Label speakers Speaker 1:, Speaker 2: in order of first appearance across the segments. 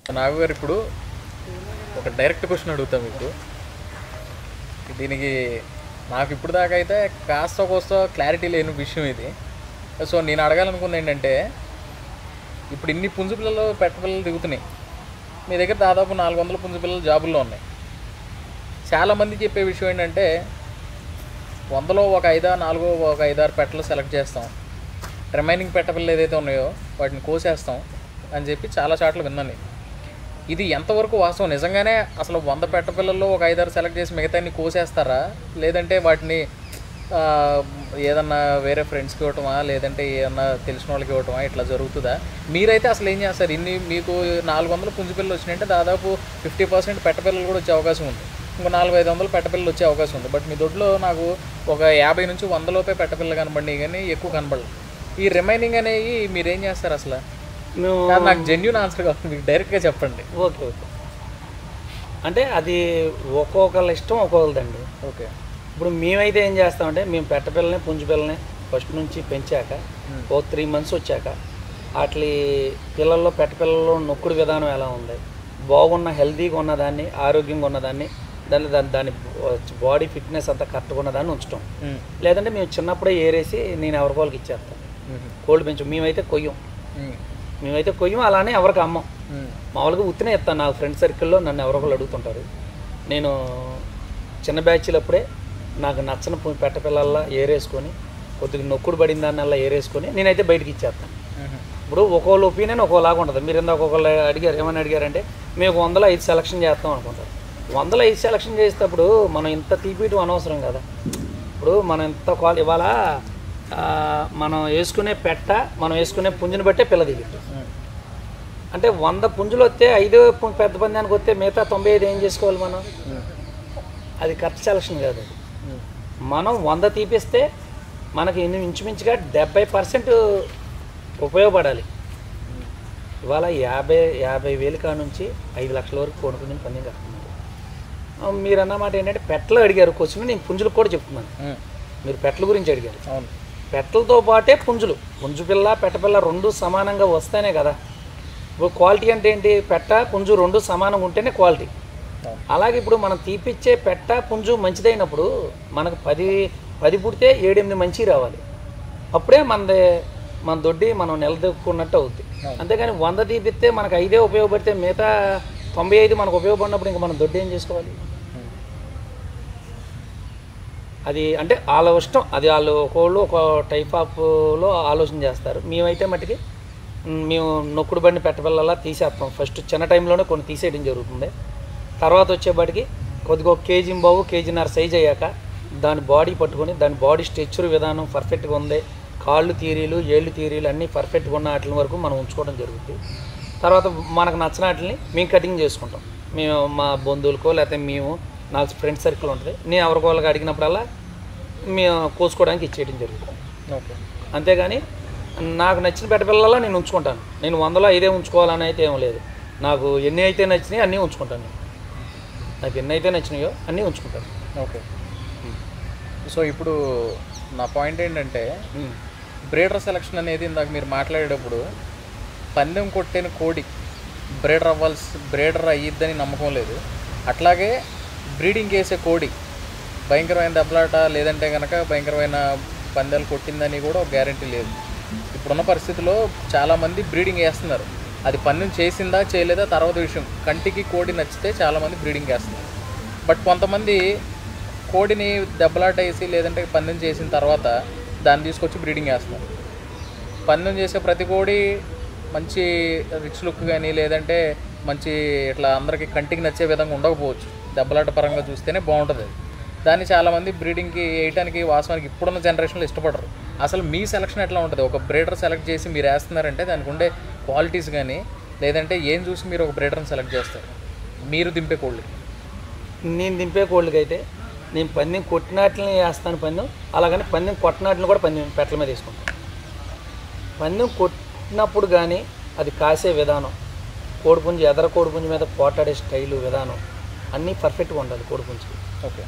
Speaker 1: నాగు గారు ఇప్పుడు ఒక డైరెక్ట్ క్వశ్చన్ అడుగుతా మీకు దీనికి నాకు ఇప్పుడు దాకా అయితే కాస్త కోస్త క్లారిటీ లేని విషయం ఇది సో నేను అడగాలనుకుంది ఏంటంటే ఇప్పుడు ఇన్ని పుంజు పిల్లలు పెట్ట పిల్లలు దిగుతున్నాయి మీ దగ్గర దాదాపు నాలుగు వందల పుంజు పిల్లలు జాబుల్లో ఉన్నాయి చాలామంది చెప్పే విషయం ఏంటంటే వందలో ఒక ఐదా నాలుగో ఒక ఐదారు పెట్టలు సెలెక్ట్ చేస్తాం రిమైనింగ్ పెట్ట పిల్లలు ఏదైతే ఉన్నాయో వాటిని కోసేస్తాం అని చెప్పి చాలా చాట్లు విన్నాను నేను. ఇది ఎంతవరకు వాస్తవం నిజంగానే అసలు వంద పెట్ట పిల్లల్లో ఒక ఐదారు సెలెక్ట్ చేసి మిగతాన్ని కోసేస్తారా లేదంటే వాటిని ఆ, ఏదన్నా వేరే ఫ్రెండ్స్కి ఇవ్వటమా లేదంటే ఏదన్నా తెలిసిన వాళ్ళకి ఇవ్వటమా ఇట్లా జరుగుతుందా మీరైతే అసలు ఏం చేస్తారు ఇన్ని మీకు నాలుగు వందల పుంజు పిల్లలు వచ్చినాయంటే దాదాపు ఫిఫ్టీ పర్సెంట్ పెట్ట పిల్లలు కూడా వచ్చే అవకాశం ఉంది ఇంకో నాలుగు ఐదు వందలు పెట్ట పిల్లలు వచ్చే అవకాశం ఉంది బట్ మీ దొడ్లో నాకు ఒక యాభై నుంచి వంద లోపే పెట్ట పిల్లలు కనబడినాయి కానీ ఎక్కువ కనబడలేదు ఈ రిమైనింగ్ అనేవి మీరేం చేస్తారు అసలు
Speaker 2: మేము
Speaker 1: కాదు, నాకు జెన్యున్ ఆన్సర్ కావాలి మీకు డైరెక్ట్గా చెప్పండి
Speaker 2: ఓకే ఓకే అంటే అది ఒక్కొక్కళ్ళ ఇష్టం ఒక్కొక్కరిదండి
Speaker 1: ఓకే
Speaker 2: ఇప్పుడు మేమైతే ఏం చేస్తామంటే మేము పెట్ట పిల్లని పుంజు పిల్లని ఫస్ట్ నుంచి పెంచాక ఓ త్రీ మంత్స్ వచ్చాక వాటి పిల్లల్లో పెట్ట పిల్లల్లో నొక్కుడు విధానం ఎలా ఉంది బాగున్న హెల్తీగా ఉన్నదాన్ని ఆరోగ్యంగా ఉన్నదాన్ని దాన్ని దాని దాని బాడీ ఫిట్నెస్ అంతా కరెక్ట్గా ఉన్నదాన్ని ఉంచడం లేదంటే మేము చిన్నప్పుడే ఏరేసి నేను ఎవరి వాళ్ళకి ఇచ్చేస్తాను కోల్డ్ పెంచు మేమైతే కొయ్యం మేమైతే కొయ్యం అలానే ఎవరికి అమ్మం మామూలుగా ఉత్తినే చెప్తాను నాకు ఫ్రెండ్ సర్కిల్లో నన్ను ఎవరో ఒకళ్ళు అడుగుతుంటారు నేను చిన్న బ్యాచ్లు అప్పుడే నాకు నచ్చన పు- పెట్ట పిల్లల్లా ఏరేసుకొని కొద్దిగా నొక్కుడు పడిన దాన్నల్లా ఏరేసుకొని నేనైతే బయటికి ఇచ్చేస్తాను ఇప్పుడు ఒక్కోళ్ళ ఒపీనియన్ ఒక్కోలాగా ఉంటుంది మీరు ఇందాక ఒక్కొక్కళ్ళు అడిగారు ఏమని అడిగారంటే మేము ఒక వందలో ఐదు సెలక్షన్ చేస్తాం అనుకుంటారు వందలో ఐదు సెలక్షన్ చేసేటప్పుడు మనం ఇంత తీపియటం అనవసరం కదా ఇప్పుడు మనం ఇంత క్వాలి ఇవాళ ఆ, మనం వేసుకునే పెట్ట మనం వేసుకునే పుంజుని బట్టే పిల్ల దిగుతుంది అంటే వంద పుంజులు వస్తే ఐదు పు- పెద్ద పందానికి వస్తే మిగతా తొంభై ఐదు ఏం చేసుకోవాలి మనం అది కరెక్ట్ సెలక్షన్ కాదు అది మనం వంద తీపిస్తే మనకి ఇన్ని ఇంచుమించుగా డెబ్బై పర్సెంట్ ఉపయోగపడాలి ఇవాళ యాభై యాభై వేలు కాడ నుంచి ఐదు లక్షల వరకు కొనుక్కుని పందెం కడుతున్నారు ఆ, మీరు అన్నమాట ఏంటంటే పెట్టలు అడిగారు క్వశ్చన్ నేను పుంజులకు కూడా చెప్తున్నాను మీరు పెట్టల గురించి అడిగారు
Speaker 1: అవును
Speaker 2: పెట్టలతో పాటే పుంజులు పుంజు పిల్ల పెట్ట పిల్ల రెండు సమానంగా వస్తేనే కదా ఇప్పుడు క్వాలిటీ అంటే ఏంటి పెట్ట పుంజు రెండు సమానంగా ఉంటేనే క్వాలిటీ
Speaker 1: అవును.
Speaker 2: అలాగే ఇప్పుడు మనం తీపిచ్చే పెట్ట పుంజు మంచిదైనప్పుడు మనకు పది పది పుడితే ఏడెనిమిది మంచి రావాలి అప్పుడే మనది మన దొడ్డి మనం నిలదొక్కున్నట్టు అవుద్ది అంతేగాని వంద తీపిస్తే మనకు ఐదే ఉపయోగపడితే మిగతా తొంభై ఐదు మనకు ఉపయోగపడినప్పుడు ఇంకా మనం దొడ్డి ఏం చేసుకోవాలి అది అంటే వాళ్ళ ఇష్టం అది వాళ్ళు ఒక్కోళ్ళు ఒక టైప్ ఆఫ్లో ఆలోచన చేస్తారు మేమైతే మట్టుకి మ్, మేము నొక్కుడు బండి పెట్టబెల్లలా తీసేస్తాం ఫస్ట్ చిన్న టైంలోనే కొన్ని తీసేయడం జరుగుతుంది తర్వాత వచ్చేపాటికి కొద్దిగా ఒక కేజీ బావు కేజీన్నర సైజ్ అయ్యాక దాని బాడీ పట్టుకొని దాని బాడీ స్ట్రెచ్చర్ విధానం పర్ఫెక్ట్గా ఉంది కాళ్ళు తీరీలు ఏళ్ళు తీరీలు అన్నీ పర్ఫెక్ట్గా ఉన్న వాటి వరకు మనం ఉంచుకోవడం జరుగుతుంది తర్వాత మనకు నచ్చిన వాటిని మేము కటింగ్ చేసుకుంటాం మేము మా బంధువులకో లేకపోతే మేము నాకు ఫ్రెండ్ సర్కిల్ ఉంటుంది నేను ఎవరికి వాళ్ళకి అడిగినప్పుడల్లా మేము కోసుకోవడానికి ఇచ్చేయడం జరుగుతుంది
Speaker 1: ఓకే
Speaker 2: అంతేగాని నాకు నచ్చిన పెట్ట పిల్లల్లో నేను ఉంచుకుంటాను నేను వందలో ఐదే ఉంచుకోవాలని అయితే ఏం లేదు నాకు ఎన్ని అయితే నచ్చినాయో అన్నీ ఉంచుకుంటాను నేను నాకు ఎన్ని అయితే నచ్చినాయో అన్నీ ఉంచుకుంటాను
Speaker 1: ఓకే సో ఇప్పుడు నా పాయింట్ ఏంటంటే
Speaker 2: ఉమ్.
Speaker 1: బ్రీడర్ సెలక్షన్ అనేది ఇందాక మీరు మాట్లాడేటప్పుడు పందెం కొట్టిన కోడి బ్రీడర్ అవ్వాల్సి బ్రీడర్ అయ్యిద్దని నమ్మకం లేదు అట్లాగే బ్రీడింగ్ చేసే కోడి భయంకరమైన దెబ్బలాట లేదంటే కనుక భయంకరమైన పందాలు కొట్టిందని కూడా ఒక గ్యారంటీ లేదు ఇప్పుడున్న పరిస్థితిలో చాలామంది బ్రీడింగ్ వేస్తున్నారు అది పందెం చేసిందా చేయలేదా తర్వాత విషయం కంటికి కోడి నచ్చితే చాలామంది బ్రీడింగ్ వేస్తున్నారు బట్ కొంతమంది కోడిని దెబ్బలాట వేసి లేదంటే పందెం చేసిన తర్వాత దాన్ని తీసుకొచ్చి బ్రీడింగ్ వేస్తున్నారు పందెం చేసే ప్రతి కోడి మంచి రిచ్ లుక్ కానీ లేదంటే మంచి ఇట్లా అందరికీ కంటికి నచ్చే విధంగా ఉండకపోవచ్చు దెబ్బలాట పరంగా చూస్తేనే బాగుంటుంది అది దాన్ని చాలామంది బ్రీడింగ్కి వేయడానికి వాస్తవానికి ఇప్పుడున్న జనరేషన్లో ఇష్టపడరు అసలు మీ సెలక్షన్ ఎట్లా ఉంటుంది ఒక బ్రీడర్ సెలెక్ట్ చేసి మీరు వేస్తున్నారంటే దానికి ఉండే క్వాలిటీస్ కానీ లేదంటే ఏం చూసి మీరు ఒక బ్రీడర్ని సెలెక్ట్ చేస్తారు మీరు దింపే కోళ్ళు
Speaker 2: నేను దింపే కోళ్ళకి అయితే నేను పందెం కొట్టినాటిని వేస్తాను పందెం అలాగని పందెం కొట్టినాటిని కూడా పందెం పెట్టల మీద తీసుకుంటాను పందెం కొట్టినప్పుడు కానీ అది కాసే విధానం కోడిపుంజి ఎదర కోడిపుంజి మీద పోటాడే స్టైలు విధానం అన్నీ పర్ఫెక్ట్గా ఉండాలి కోడిపుంజికి
Speaker 1: ఓకే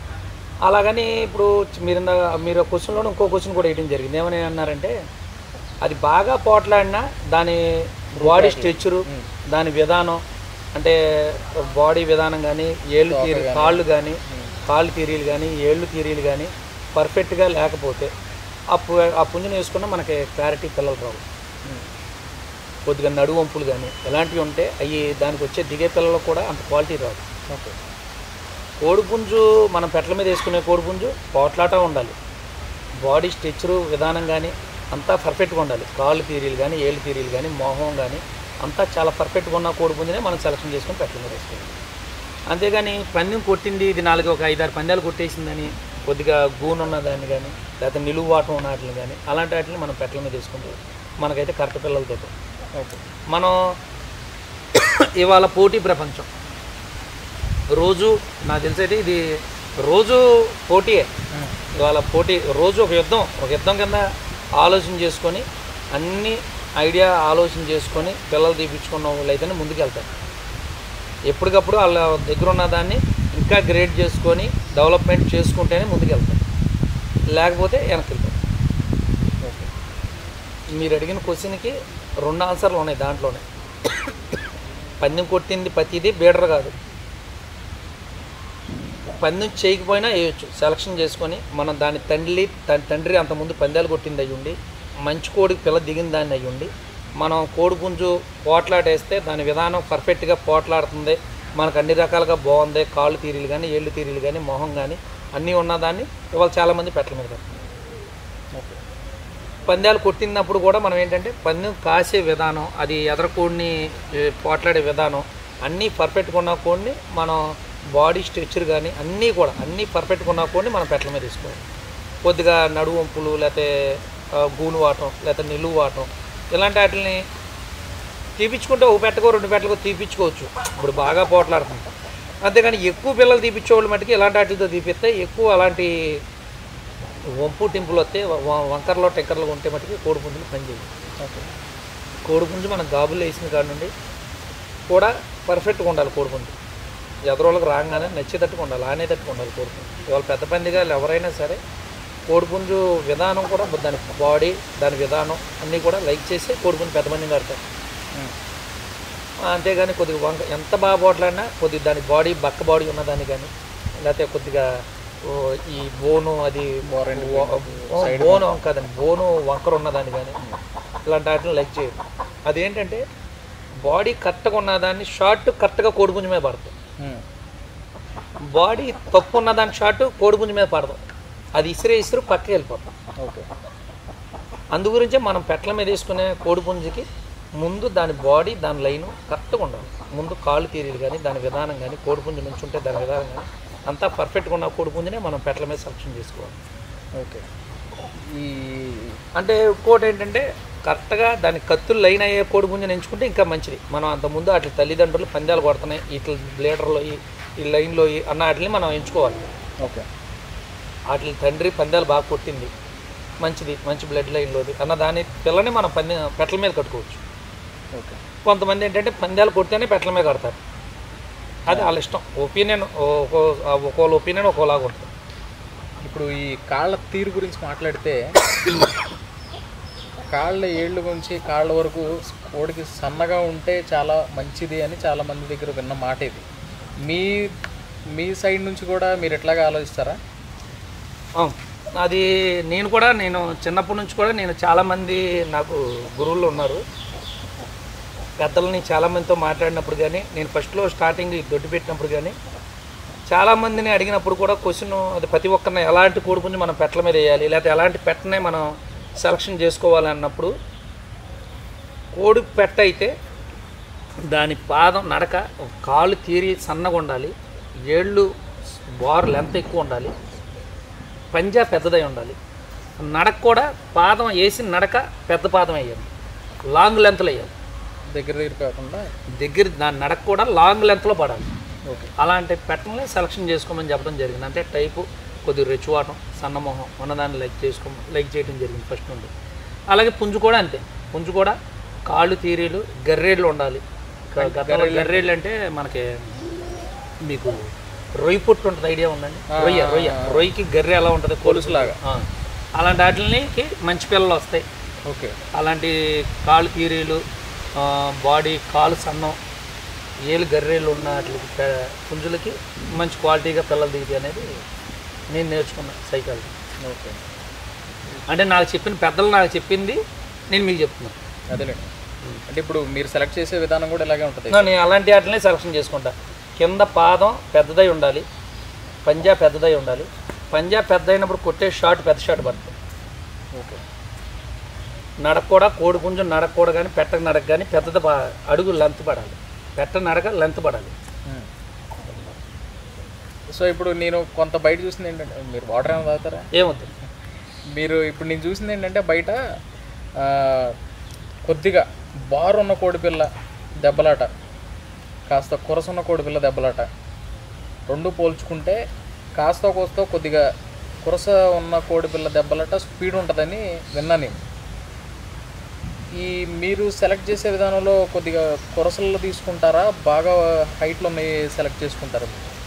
Speaker 2: అలాగని ఇప్పుడు మీరు ఇందాక మీరు క్వశ్చన్లో ఇంకో క్వశ్చన్ కూడా వేయడం జరిగింది ఏమని అన్నారంటే అది బాగా పోట్లాడినా దాని బాడీ స్ట్రెచ్చరు దాని విధానం అంటే బాడీ విధానం కానీ ఏళ్ళు తీరి కాళ్ళు కానీ కాళ్ళు తీరీలు కానీ ఏళ్ళు తీరీలు కానీ పర్ఫెక్ట్గా లేకపోతే ఆ పు ఆ పుంజుని వేసుకున్న మనకి క్లారిటీ పిల్లలు రావు కొద్దిగా నడువు వంపులు కానీ ఎలాంటివి ఉంటే అవి దానికి వచ్చే దిగే పిల్లలు కూడా అంత క్వాలిటీ రాదు
Speaker 1: ఓకే
Speaker 2: కోడిపుంజు మనం పెట్టల మీద వేసుకునే కోడిపుంజు పోట్లాట ఉండాలి బాడీ స్ట్రెచ్చరు విధానం కానీ అంతా పర్ఫెక్ట్గా ఉండాలి కాళ్ళు తీరీలు కానీ ఏళ్ళు తీరీలు కానీ మోహం కానీ అంతా చాలా పర్ఫెక్ట్గా ఉన్న కోడిపుంజునే మనం సెలెక్షన్ చేసుకుని పెట్టల మీద వేసుకోవాలి అంతేగాని పందెం కొట్టింది ఇది నాలుగు ఒక ఐదారు పందాలు కొట్టేసిందని కొద్దిగా గూను ఉన్న దాన్ని కానీ లేకపోతే నిలువు వాటం ఉన్న వాటిని కానీ అలాంటి వాటిని మనం పెట్టల మీద వేసుకుంటే మనకైతే కరెక్ట్ పిల్లలతో
Speaker 1: ఓకే
Speaker 2: మనం ఇవాళ పోటీ ప్రపంచం రోజు నాకు తెలిసైతే ఇది రోజు పోటీయే ఇవాళ పోటీ రోజు ఒక యుద్ధం ఒక యుద్ధం కింద ఆలోచన చేసుకొని అన్ని ఐడియా ఆలోచన చేసుకొని పిల్లలు తీపించుకున్న వాళ్ళు అయితేనే ముందుకు వెళ్తారు ఎప్పటికప్పుడు వాళ్ళ దగ్గర ఉన్న దాన్ని ఇంకా గ్రేడ్ చేసుకొని డెవలప్మెంట్ చేసుకుంటేనే ముందుకు వెళ్తారు లేకపోతే వెనక్కి వెళ్తారు
Speaker 1: ఓకే
Speaker 2: మీరు అడిగిన క్వశ్చన్కి రెండు ఆన్సర్లు ఉన్నాయి దాంట్లోనే పందెం కొట్టింది ప్రతిదీ బీడర్ కాదు పందెం చేయకపోయినా వేయొచ్చు సెలక్షన్ చేసుకొని మనం దాని తండ్రి తన తండ్రి అంతకుముందు పందాలు కొట్టింది అయ్యి ఉండి మంచి కోడికి పిల్ల దిగిన దాన్ని అయ్యి ఉండి మనం కోడి పుంజు పోట్లాటేస్తే దాని విధానం పర్ఫెక్ట్గా పోట్లాడుతుంది మనకు అన్ని రకాలుగా బాగుంది కాళ్ళు తీరీలు కానీ ఏళ్ళు తీరీలు కానీ మొహం కానీ అన్నీ ఉన్నదాన్ని ఇవాళ చాలామంది పెట్టల మీద పెడుతున్నారు.
Speaker 1: ఓకే
Speaker 2: పందాలు కొట్టినప్పుడు కూడా మనం ఏంటంటే పందెం కాసే విధానం అది ఎదర కోడిని ఏ, పోట్లాడే విధానం అన్నీ పర్ఫెక్ట్గా ఉన్న కోడిని మనం బాడీ స్ట్రెచ్చర్ కానీ అన్నీ కూడా అన్నీ పర్ఫెక్ట్గా ఉన్న కోడిని మనం పెట్టల మీద తీసుకోవాలి కొద్దిగా నడువు వంపులు లేకపోతే ఆ, గూను వాటం లేకపోతే నిలువు వాటం ఇలాంటి వాటిని తీపించుకుంటే ఒక పెట్టకో రెండు పెట్టకో తీపించుకోవచ్చు ఇప్పుడు బాగా పోట్లాడుతుంది అంతేగాని ఎక్కువ పిల్లలు తీపించే వాళ్ళు మట్టుకు ఇలాంటి వాటితో తీపిస్తే ఎక్కువ అలాంటి వంపు టింపులు వస్తే వ- వంకరలో టెక్కర్లు ఉంటే మటుకు కోడి పుంజులు పనిచేయవు
Speaker 1: ఓకే
Speaker 2: కోడి పుంజు మనం గాబులు వేసిన కాడ నుండి కూడా పర్ఫెక్ట్గా ఉండాలి కోడి పుంజు ఎదరోళ్ళకి రాగానే నచ్చేటట్టుగా ఉండాలి ఆనేటట్టుగా ఉండాలి కోడి పుంజు ఇవాళ పెద్ద పందిగాలు ఎవరైనా సరే కోడి పుంజు విధానం కూడా దాని బాడీ దాని విధానం అన్నీ కూడా లైక్ చేసి కోడి పుంజు పెద్ద మంది కడతారు
Speaker 1: ఉమ్.
Speaker 2: అంతేగాని కొద్దిగా వంక ఎంత బాగా పోట్లాడినా కొద్దిగా దాని బాడీ బక్క బాడీ ఉన్నదాన్ని కానీ లేకపోతే కొద్దిగా ఓ, ఈ బోను అది
Speaker 1: బోరెండు
Speaker 2: ఓ- ఓ, బోను కాదండి బోను వంకర ఉన్నదాన్ని కానీ ఇలాంటి వాటిని లైక్ చేయదు అదేంటంటే బాడీ కరెక్ట్గా ఉన్నదాన్ని షార్ట్ కరెక్ట్గా కోడిపుంజు మీద పడుతుంది
Speaker 1: ఉమ్.
Speaker 2: బాడీ తప్పు ఉన్నదాని షార్ట్ కోడిపుంజు మీద పడదు అది ఇసిరే ఇసురు పక్కకి వెళ్ళిపోతాం
Speaker 1: ఓకే
Speaker 2: అందు గురించే మనం పెట్టల మీద వేసుకునే కోడిపుంజుకి ముందు దాని బాడీ దాని లైను కరెక్ట్గా ఉండాలి ముందు కాళ్ళు తీరీలు కానీ దాని విధానం కానీ కోడిపుంజు నుంచి ఉంటే దాని విధానం కానీ అంతా పర్ఫెక్ట్గా ఉన్న కోడిపుంజునే మనం పెట్టల మీద సెలక్షన్ చేసుకోవాలి
Speaker 1: ఓకే ఈ
Speaker 2: అంటే ఇంకోటి ఏంటంటే కరెక్ట్గా దాని కత్తులు లైన్ అయ్యే కోడిపుంజుని ఎంచుకుంటే ఇంకా మంచిది మనం అంతకుముందు అట్లా తల్లిదండ్రులు పందాలు కొడుతున్నాయి ఇట్లా బ్లేడర్లో ఈ ఈ లైన్లో ఈ అన్న వాటిని మనం ఎంచుకోవాలి
Speaker 1: ఓకే
Speaker 2: వాటి తండ్రి పందాలు బాగా కొట్టింది మంచిది మంచి బ్లడ్ లైన్లోది అన్న దాని పిల్లని మనం పంది పెట్టల మీద కట్టుకోవచ్చు
Speaker 1: ఓకే
Speaker 2: కొంతమంది ఏంటంటే పందాలు కొడితేనే పెట్టల మీద కడతారు అది వాళ్ళ ఇష్టం ఒపీనియన్ ఒక్కో ఒక్కోళ్ళ ఒపీనియన్ ఒక్కోలాగా ఉంటుంది
Speaker 1: ఇప్పుడు ఈ కాళ్ళ తీరు గురించి మాట్లాడితే కాళ్ళ ఏళ్ళు గురించి కాళ్ళ వరకు కోడికి సన్నగా ఉంటే చాలా మంచిది అని చాలా మంది దగ్గర విన్న మాట ఇది మీ మీ సైడ్ నుంచి కూడా మీరు ఎట్లాగా ఆలోచిస్తారా
Speaker 2: ఆ, అది నేను కూడా నేను చిన్నప్పటి నుంచి కూడా నేను చాలామంది నాకు గురువులు ఉన్నారు పెద్దలని చాలామందితో మాట్లాడినప్పుడు కానీ నేను ఫస్ట్లో స్టార్టింగ్ ఈ దొడ్డు పెట్టినప్పుడు కానీ చాలామందిని అడిగినప్పుడు కూడా క్వశ్చన్ అది ప్రతి ఒక్కరిని ఎలాంటి కోడిపుంజి మనం పెట్టల మీద వేయాలి లేకపోతే ఎలాంటి పెట్టనే మనం సెలక్షన్ చేసుకోవాలి అన్నప్పుడు కోడి పెట్ట అయితే దాని పాదం నడక కాళ్ళు తీరి సన్నగా ఉండాలి ఏళ్ళు బార్ లెంత్ ఎక్కువ ఉండాలి పంజా పెద్దదై ఉండాలి నడక కూడా పాదం వేసి నడక పెద్ద పాదం వేయాలి లాంగ్ లెంత్లో వేయాలి
Speaker 1: దగ్గర దగ్గర కాకుండా
Speaker 2: దగ్గర దాని నడక కూడా లాంగ్ లెంత్లో పడాలి
Speaker 1: ఓకే
Speaker 2: అలాంటి పెట్టని సెలక్షన్ చేసుకోమని చెప్పడం జరిగింది అంటే టైపు కొద్దిగా రెచ్చువాటం సన్నమొహం ఉన్నదాన్ని లైక్ చేసుకో లైక్ చేయడం జరిగింది ఫస్ట్ నుండి అలాగే పుంజు కూడా అంతే పుంజు కూడా కాళ్ళు తీరీలు గర్రేళ్ళు ఉండాలి గ- గతంలో గర్రేళ్ళు అంటే మనకి మీకు రొయ్యి పుట్టు ఉంటుంది ఐడియా ఉందండి రొయ్య రొయ్య రొయ్యకి గర్రె ఎలా ఉంటుంది కొలుసులాగా అలాంటి వాటికి మంచి పిల్లలు వస్తాయి
Speaker 1: ఓకే
Speaker 2: అలాంటి కాలు కీరీలు ఆ, బాడీ కాలు సన్నం ఏలు గర్రేలు ఉన్న వాటికి పె- పుంజులకి మంచి క్వాలిటీగా పిల్లలు దిగుతాయి అనేది నేను నేర్చుకున్నా సైకాలజీ
Speaker 1: ఓకే
Speaker 2: అంటే నాకు చెప్పిన పెద్దలు నాకు చెప్పింది నేను మీకు చెప్తున్నాను
Speaker 1: అదేలేండి అంటే ఇప్పుడు మీరు సెలెక్ట్ చేసే విధానం కూడా ఇలాగే ఉంటుంది
Speaker 2: నేను అలాంటి వాటిని సెలక్షన్ చేసుకుంటా కింద పాదం పెద్దదై ఉండాలి పంజా పెద్దదై ఉండాలి పంజా పెద్దయినప్పుడు కొట్టే షాట్ పెద్ద షాట్ పడుతుంది
Speaker 1: ఓకే
Speaker 2: నడక కూడా కోడి పుంజు నడక కూడా కానీ పెట్టక నడక కానీ పెద్దది ప- అడుగు లెంత్ పడాలి పెట్ట నడక లెంత్ పడాలి
Speaker 1: సో ఇప్పుడు నేను కొంత బయట చూసింది ఏంటంటే మీరు వాటర్ ఏమైనా తాగుతారా
Speaker 2: ఏమవుతుంది
Speaker 1: మీరు ఇప్పుడు నేను చూసింది ఏంటంటే బయట ఆ, కొద్దిగా బార్ ఉన్న కోడిపిల్ల దెబ్బలాట కాస్త కురసున్న కోడిపిల్ల దెబ్బలాట రెండు పోల్చుకుంటే కాస్త కోస్తో కొద్దిగా కురస ఉన్న కోడిపిల్ల దెబ్బలాట స్పీడ్ ఉంటుందని విన్నా నేను ఈ మీరు సెలెక్ట్ చేసే విధానంలో కొద్దిగా కురసల్లో తీసుకుంటారా బాగా హైట్లో ఉన్నాయి సెలెక్ట్ చేసుకుంటారా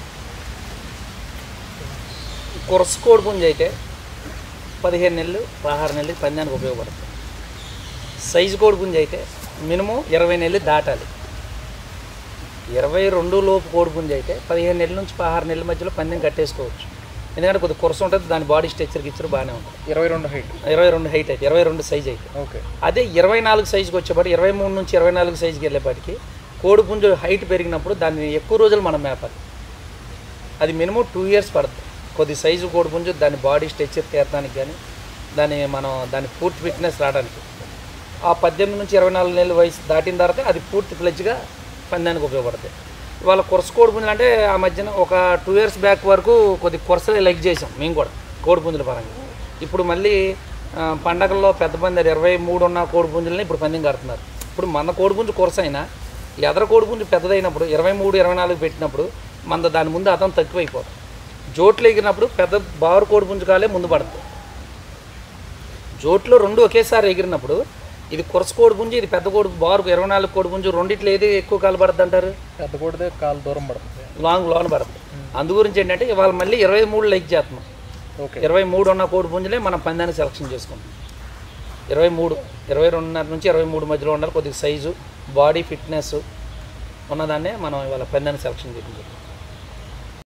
Speaker 2: కురస కోడి పుంజు అయితే పదిహేను నెలలు పదహారు నెలలు పందానికి ఉపయోగపడుతుంది సైజు కోడి పుంజు అయితే మినిమం ఇరవై నెలలు దాటాలి ఇరవై రెండు లోపు కోడి పుంజు అయితే పదిహేను నెలల నుంచి పదహారు నెలల మధ్యలో పందెం కట్టేసుకోవచ్చు ఎందుకంటే కొద్ది కురస ఉంటుంది దాని బాడీ స్ట్రక్చర్ గిచ్చర్ బాగానే ఉంటుంది
Speaker 1: ఇరవై రెండు హైట్
Speaker 2: ఇరవై రెండు హైట్ అయితే ఇరవై రెండు సైజ్ అయితే
Speaker 1: ఓకే
Speaker 2: అదే ఇరవై నాలుగు సైజుకి వచ్చేపాటి ఇరవై మూడు నుంచి ఇరవై నాలుగు సైజుకి వెళ్ళేపాటికి కోడి పుంజు హైట్ పెరిగినప్పుడు దాన్ని ఎక్కువ రోజులు మనం మేపాలి అది మినిమం టూ ఇయర్స్ పడుతుంది కొద్ది సైజు కోడి పుంజు దాని బాడీ స్ట్రక్చర్ తీరడానికి కానీ దాని మనం దాని పూర్తి ఫిట్నెస్ రావడానికి ఆ పద్దెనిమిది నుంచి ఇరవై నాలుగు నెలల వయసు దాటిన తర్వాత అది పూర్తి ఫ్లెజ్గా పందానికి ఉపయోగపడుతుంది ఇవాళ కొరస కోడి పుంజులు అంటే ఆ మధ్యన ఒక టూ ఇయర్స్ బ్యాక్ వరకు కొద్ది కొరసలే లైక్ చేసాం మేము కూడా కోడి పుంజుల పరంగా ఇప్పుడు మళ్ళీ ఆ, పండగల్లో పెద్ద పందారు ఇరవై మూడు ఉన్న కోడి పుంజులని ఇప్పుడు పందెం కడుతున్నారు ఇప్పుడు మన కోడి పుంజు కొరస అయినా ఎదర కోడి పుంజు పెద్దదైనప్పుడు ఇరవై మూడు ఇరవై నాలుగు పెట్టినప్పుడు మన దాని ముందు అతను తక్కువైపోతుంది జోట్లు ఎగిరినప్పుడు పెద్ద బారు కోడి పుంజు కాలే ముందు పడుతుంది జోట్లో రెండు ఒకేసారి ఎగిరినప్పుడు ఇది కొరస కోడి పుంజు ఇది పెద్ద కోడి బారు ఇరవై నాలుగు కోడి పుంజు రెండిట్లో ఏది ఎక్కువ కాలు పడుతుంది అంటారు
Speaker 1: పెద్ద కోడితే కాలు దూరం పడుతుంది
Speaker 2: లాంగ్ లోన్ పడుతుంది అందు గురించి ఏంటంటే ఇవాళ మళ్ళీ ఇరవై మూడు లైక్ చేస్తున్నాం
Speaker 1: ఓకే
Speaker 2: ఇరవై మూడు ఉన్న కోడి పుంజులే మనం పందాన్ని సెలక్షన్ చేసుకుంటాం ఇరవై మూడు ఇరవై రెండున్నర నుంచి ఇరవై మూడు మధ్యలో ఉండాలి కొద్దిగా సైజు బాడీ ఫిట్నెస్ ఉన్నదాన్నే మనం ఇవాళ పందాన్ని సెలక్షన్ చేసుకుంటాం